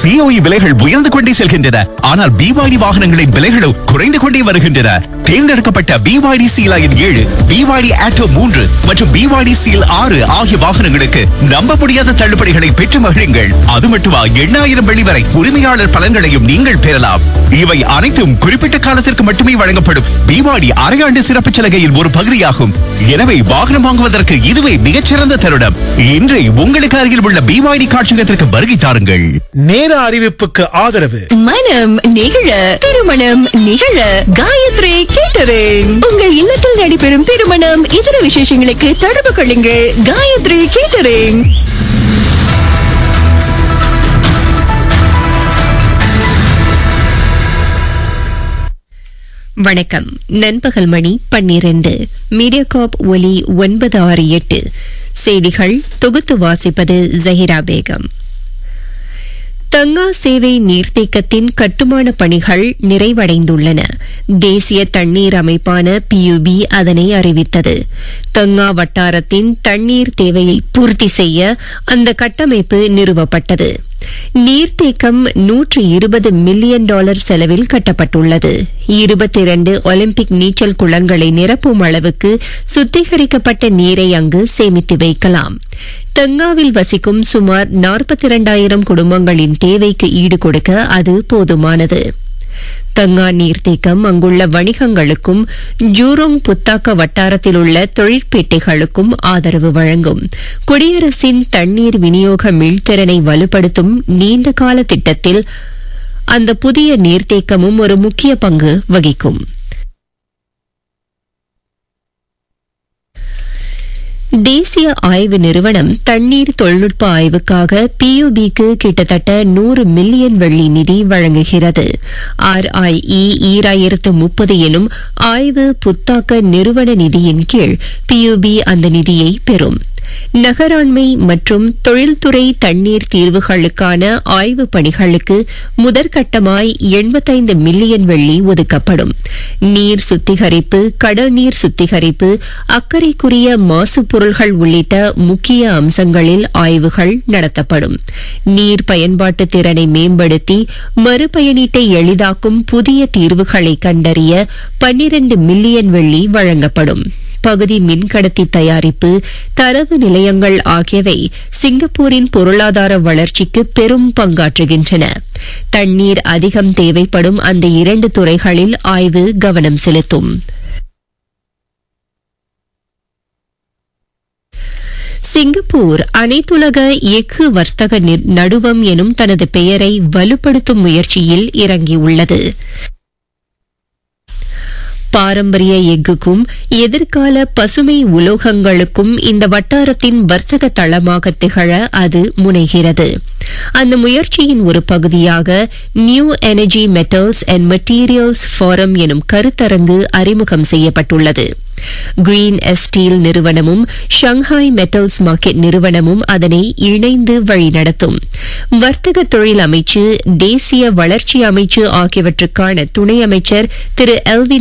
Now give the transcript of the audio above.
COE விலைகள் உயர்ந்து கொண்டே செல்கின்றன ஆனால் பிவாடி வாகனங்களின் விலைகளோ குறைந்து கொண்டே வருகின்றன தேர்ந்தெடுக்கப்பட்ட பிவாடி சீலாயின் ஏழு பிவாடி ஆட்டோ மூன்று மற்றும் பிவாடி சீல் ஆறு ஆகிய வாகனங்களுக்கு நம்ப முடியாத தள்ளுபடிகளை பெற்று மகிழுங்கள் அது மட்டுமா எண்ணாயிரம் வெள்ளி வரை உரிமையாளர் பலன்களையும் நீங்கள் பெறலாம் இவை அனைத்தும் குறிப்பிட்ட காலத்திற்கு மட்டுமே வழங்கப்படும் பிவாடி அரையாண்டு சிறப்பு சலுகையின் ஒரு பகுதியாகும் எனவே வாகனம் வாங்குவதற்கு இதுவே மிகச்சிறந்த தருணம் இன்றை உங்களுக்கு அருகில் உள்ள பிவாடி காட்சியகத்திற்கு வருகை தாருங்கள் நேர அறிவிப்புக்கு ஆதரவு மனம் நிகழ திருமணம் நிகழ காயத்ரி கேட்டரிங் உங்கள் இல்லத்தில் நடைபெறும் திருமணம் இதர விசேஷங்களுக்கு தொடர்பு கொள்ளுங்கள் காயத்ரி கேட்டரிங் வணக்கம் நண்பகல் மணி பன்னிரண்டு மீடியாகாப் ஒலி ஒன்பது ஆறு எட்டு செய்திகள் தொகுத்து வாசிப்பது ஜஹிரா பேகம் தங்கா சேவை நீர்த்தேக்கத்தின் கட்டுமான பணிகள் நிறைவடைந்துள்ளன தேசிய தண்ணீர் அமைப்பான பியூபி அதனை அறிவித்தது தங்கா வட்டாரத்தின் தண்ணீர் தேவையை பூர்த்தி செய்ய அந்த கட்டமைப்பு நிறுவப்பட்டது நீர்த்தேக்கம் நூற்று இருபது மில்லியன் டாலர் செலவில் கட்டப்பட்டுள்ளது இருபத்தி இரண்டு ஒலிம்பிக் நீச்சல் குளங்களை நிரப்பும் அளவுக்கு சுத்திகரிக்கப்பட்ட நீரை அங்கு சேமித்து வைக்கலாம் தங்காவில் வசிக்கும் சுமார் நாற்பத்தி இரண்டாயிரம் குடும்பங்களின் தேவைக்கு ஈடு கொடுக்க அது போதுமானது தங்கா நீர்த்தேக்கம் அங்குள்ள வணிகங்களுக்கும் ஜூரோங் புத்தாக்க வட்டாரத்தில் உள்ள தொழிற்பேட்டைகளுக்கும் ஆதரவு வழங்கும் குடியரசின் தண்ணீர் விநியோக மீள்திறனை வலுப்படுத்தும் நீண்டகால திட்டத்தில் அந்த புதிய நீர்த்தேக்கமும் ஒரு முக்கிய பங்கு வகிக்கும் தேசிய ஆய்வு நிறுவனம் தண்ணீர் தொழில்நுட்ப ஆய்வுக்காக பியூபிக்கு கிட்டத்தட்ட நூறு மில்லியன் வெள்ளி நிதி வழங்குகிறது ஆர்ஐஇ ஈராயிரத்து முப்பது எனும் ஆய்வு புத்தாக்க நிறுவன நிதியின் கீழ் பியூபி அந்த நிதியை பெறும் நகராண்மை மற்றும் தொழில்துறை தண்ணீர் தீர்வுகளுக்கான ஆய்வு பணிகளுக்கு முதற்கட்டமாய் எண்பத்தைந்து மில்லியன் வெள்ளி ஒதுக்கப்படும் நீர் சுத்திகரிப்பு கடல்நீர் சுத்திகரிப்பு அக்கறைக்குரிய மாசு பொருள்கள் உள்ளிட்ட முக்கிய அம்சங்களில் ஆய்வுகள் நடத்தப்படும் நீர் பயன்பாட்டு திறனை மேம்படுத்தி மறுபயனீட்டை எளிதாக்கும் புதிய தீர்வுகளை கண்டறிய பன்னிரண்டு மில்லியன் வெள்ளி வழங்கப்படும் பகுதி மின்கடத்தி தயாரிப்பு தரவு நிலையங்கள் ஆகியவை சிங்கப்பூரின் பொருளாதார வளர்ச்சிக்கு பெரும் பங்காற்றுகின்றன தண்ணீர் அதிகம் தேவைப்படும் அந்த இரண்டு துறைகளில் ஆய்வு கவனம் செலுத்தும் சிங்கப்பூர் அனைத்துலக எஃகு வர்த்தக நடுவம் எனும் தனது பெயரை வலுப்படுத்தும் முயற்சியில் இறங்கியுள்ளது பாரம்பரிய எஃகுக்கும் எதிர்கால பசுமை உலோகங்களுக்கும் இந்த வட்டாரத்தின் வர்த்தக தளமாக திகழ அது முனைகிறது அந்த முயற்சியின் ஒரு பகுதியாக new energy metals and materials forum எனும் கருத்தரங்கு அறிமுகம் செய்யப்பட்டுள்ளது கிரீன் ஸ்டீல் நிறுவனமும் ஷங்காய் மெட்டல்ஸ் மார்க்கெட் நிறுவனமும் அதனை இணைந்து வழிநடத்தும் வர்த்தக தொழில் அமைச்சு தேசிய வளர்ச்சி அமைச்சு ஆகியவற்றுக்கான துணை அமைச்சர் திரு எல்வின்